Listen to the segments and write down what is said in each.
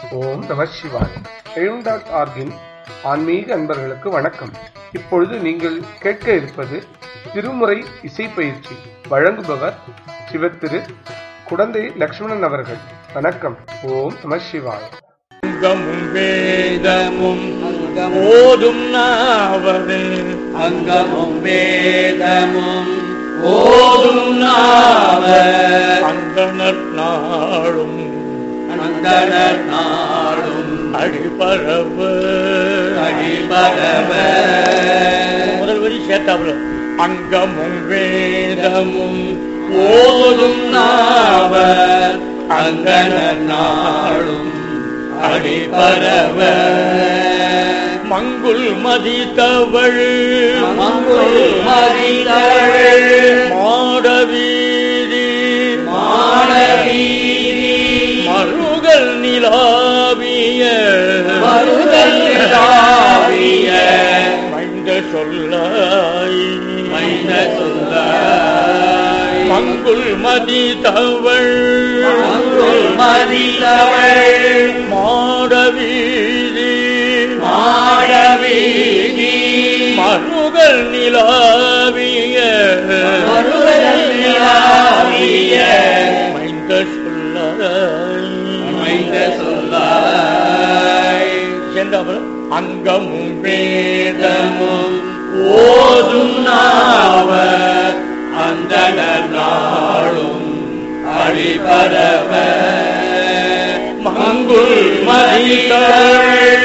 ஓம் நம சிவாய் எழும் டாட் ஆர்கின் ஆன்மீக அன்பர்களுக்கு வணக்கம் இப்பொழுது நீங்கள் கேட்க இருப்பது திருமுறை இசை பயிற்சி வழங்குபவர் சிவத்திரு குடந்தை லக்ஷ்மணன் அவர்கள் வணக்கம் ஓம் நம சிவாய் அங்கமும் வேதமும் ஓதும் நாவது அங்கமும் வேதமும் ஓதும் நாவ அந்தனர் நாளும் அந்தனர் நாடும் அடிபரவு அழிபரவ முதல் வரி சேர்த்தாப்புல அங்கமும் வேதமும் ஓதும் நாவ அங்கனர் நாடும் அடிபரவ மங்குல் மதித்தவள் மங்குள் மறிதழ் மாடவீதி மாணவீதி மருகல் நிலாவிய மருதல் நிலாவிய மைந்த சொல்லாய் மைந்த சொல்லாய் மங்குள் மதி தவள் மங்குள் மறிதழ் மாடவீதி மாடவீதி மருகல் நிலாவிய மருதல் நிலாவிய மைந்த சொல்லாய் மைந்த சொல்லாய் சென்றவர் அங்கமும் வேதமும் வேதமும் ஓதும் நாவ அந்தனர் நாளும் அழிபரவ மங்குள் மதிகள்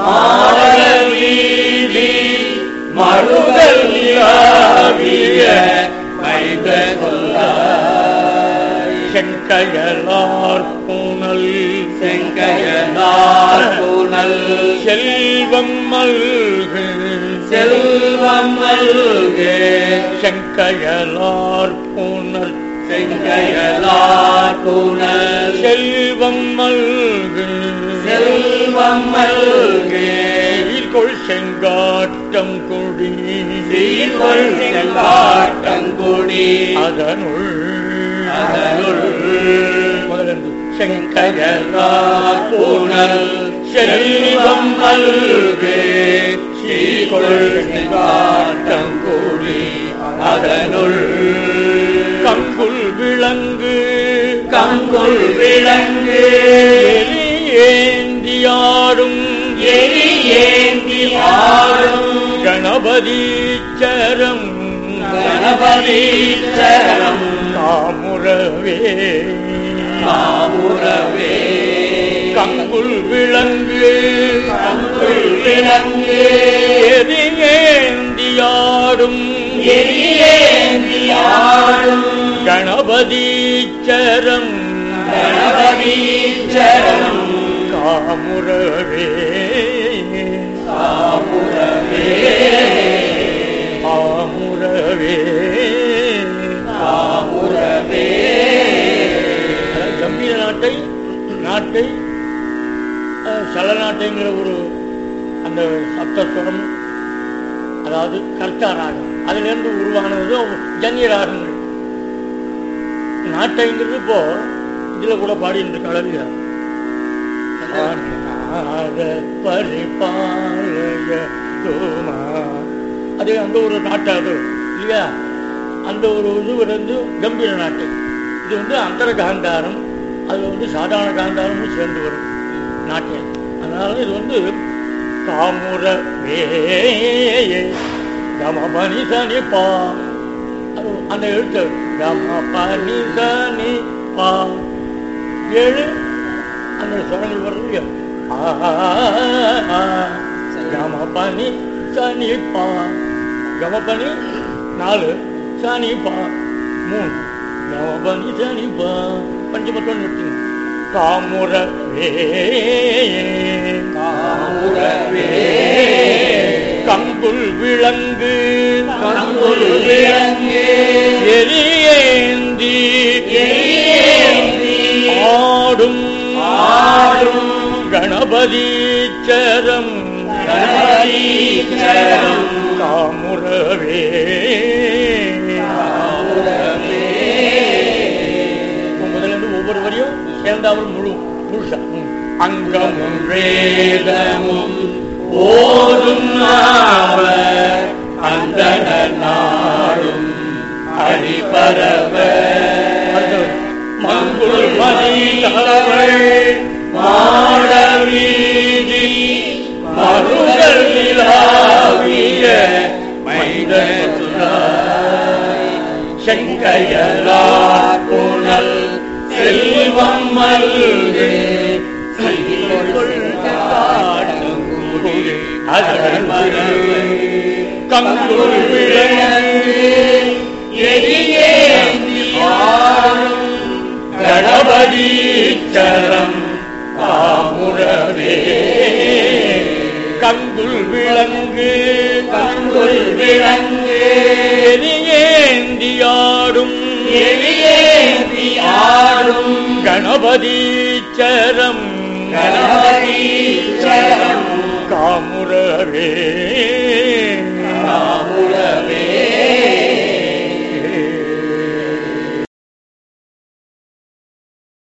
மாடவீதி மருதல் நிலாவிய மைந்த சொல்லாய் செங்கையலார் புனல் செங்கையனார் புனல் செல்வம் மல்கு செல்வம் மல்கு செங்கையலார் புனல் செங்கையலார் புனல் செல்வம் மல்கு செல்வம் மல்கு சீர்கொள் செங்காட்டம் கொடி சீர்கொள் செங்காட்டங்குடி அதனுள் அதனுள் முதலிருந்து செங்கையலார் புனல் செல்வம் மல்கு சீர்கொள் செங்காட்டங்குடி அதனுள் கங்குல் விளங்கு கங்குள் விளங்கு எலி ஏந்தியாடும் எரி ஏந்தி ஆடும் கணபதி சரம் கணபதி சரம் காமுறவே காமுறவே கங்குல் விளங்கு கங்குள் விளங்கு எதி ஏந்தியாடும் எரி ஏந்தி ஆடும் கணபதி சரம் கணபதி சரம் காமுறவே காமுறவே காமுறவே காமுறவே அதாவது கம்பீர நாட்டை நாட்டை அஹ், சல நாட்டைங்கிற ஒரு அந்த சப்தஸ்வரம் அதாவது கர்த்தா ராகம் அதிலிருந்து உருவானது ஜன்ய ராகங்கள் நாட்டைங்கிறது இப்போ இதுல கூட பாடிட்டு இருக்க அளவில் பரிபாலய தோமா அது அந்த ஒரு நாட்டு அது இல்லையா அந்த ஒரு இது வந்து கம்பீர நாட்டு இது வந்து அந்தர காந்தாரம் அது வந்து சாதாரண காந்தாரமும் சேர்ந்து வரும் நாட்டியம் அதனால இது வந்து காமுற கம பனி சனி பா அது அந்த எழுத்து கம பனி சனி பா ஏழு அந்த சுரங்கள் வருது இல்லையா? ஆ, கம பனி சனி பா கம பனி நாலு சனி பா மூணு கம பனி சனி பா பஞ்சமத்தோடு நிறுத்துங்க காமுறவே காமுறவே கங்குல் விளங்கு கங்குள் விளங்கு எரியேந்தி எரியேந்தி ஆடும் ஆடும் கணபதி சரம் கணபதி சரம் காமுறவே காமுறவே முதல்ல இருந்து ஒவ்வொரு வரியும் சேர்ந்தாமல் முழு முழுசா ம். அங்கமும் வேதமும் ஓதும் அவர் அந்த நாடும் அடிபரவ மங்குள் மதித்தவள் மாடவீதி மருகல் நிலாவிய மைதசுராய் செங்கையலார் புனல் செல்வம் மல்கு கங்குள் விளங்கு கணபதீச்சரம் காமுரவே கங்குள் விளங்கு கங்குள் விளங்கு எரியேந்தியாடும் எளியேந்தி ஆடும் கணபதீச்சரம் கணபதீச்சரம் காமுரவே